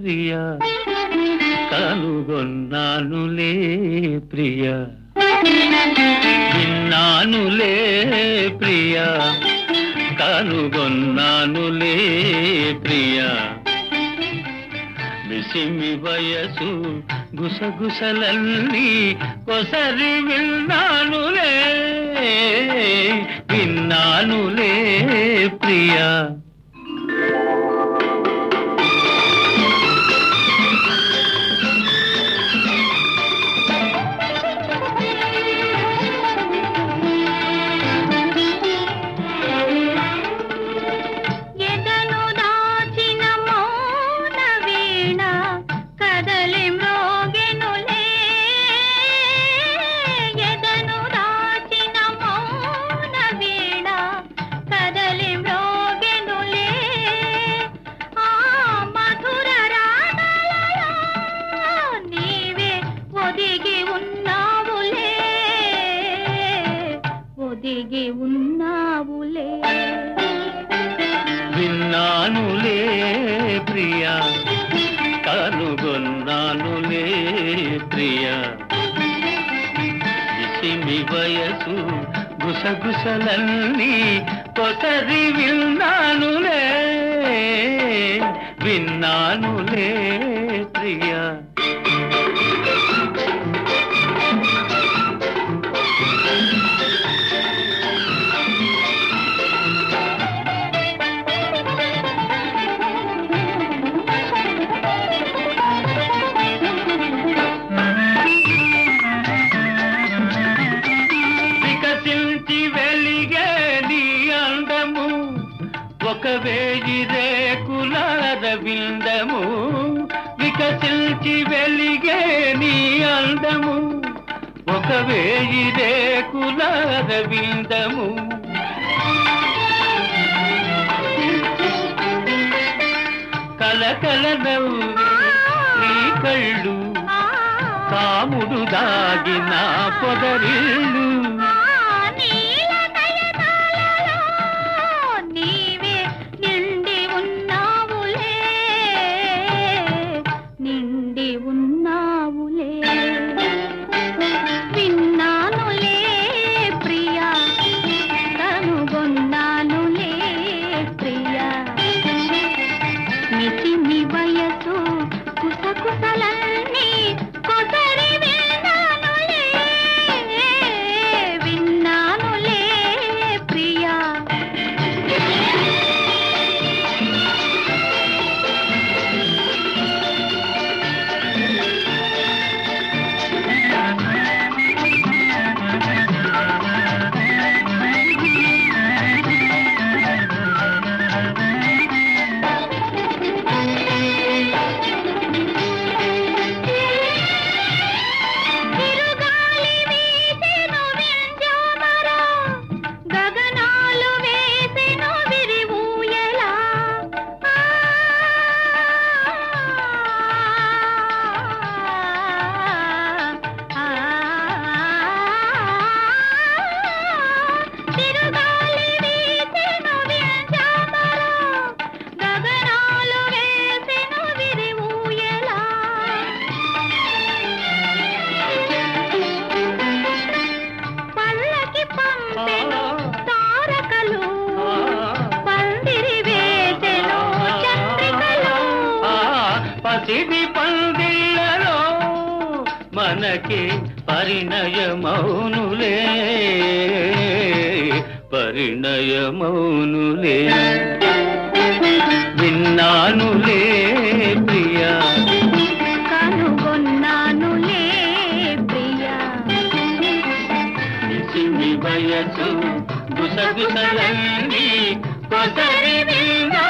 ప్రియా కనుగొన్నానులే ప్రియా విన్నానులే ప్రియా కనుగొన్నానులే ప్రియా మిసిమి వయసు గుసగుసలన్నీ కొసరి విన్నానులే విన్నానులే ప్రియా ఎదను దాచిన మౌన వీణ కదలి మ్రోగెనులే ఎదను దాచిన మౌన వీణ కదలి మ్రోగెనులే ఆ మధుర రాగలలో నీవే ఒదిగి ఉన్నావులే ఒదిగి ఉన్నావులే విన్నానులే ప్రియా కనుగొన్నానులే ప్రియా ఇసిమి వయసు గుసగుసలన్నీ కొసరి విన్నానులే విన్నానులే ప్రియా వికసించి వెలిగే నీ అందము ఒక వేయి రేకుల రవిందము వికసించి వెలిగే నీ అందము ఒక వేయి రేకుల రవిందము కలకల నవ్వే నీ కళ్ళు కాముడు దాగిన పొదరిల్లు నీల నయనాలలో నీవే నిండి ఉన్నావులే నిండి ఉన్నావులే విన్నానులే ప్రియా కనుగొన్నానులే ప్రియా మితిమి వయసు కుసకుసలన్నీ కొసరి విన్నానులే విన్నానులే ప్రియా తిరుగాలి వీసెను వింజామరా, గగనాలు వేసెను విరివూయలా. ఆ, ఆ, తిరుగాలి వీసెను వింజామరా, గగనాలు వేసెను విరివూయలా. పల్లకి పంపెను తారకలు పందిరి వేసెను చంద్రికలు ఆ పసిడి పందిళ్ళలో మనకి పరిణయమౌనులే పరిణయమౌనులే విన్నానులే ప్రియా కనుగొన్నానులే ప్రియా నిసిమి వయసు గుసగుసలన్నీ కొసరి విన్నా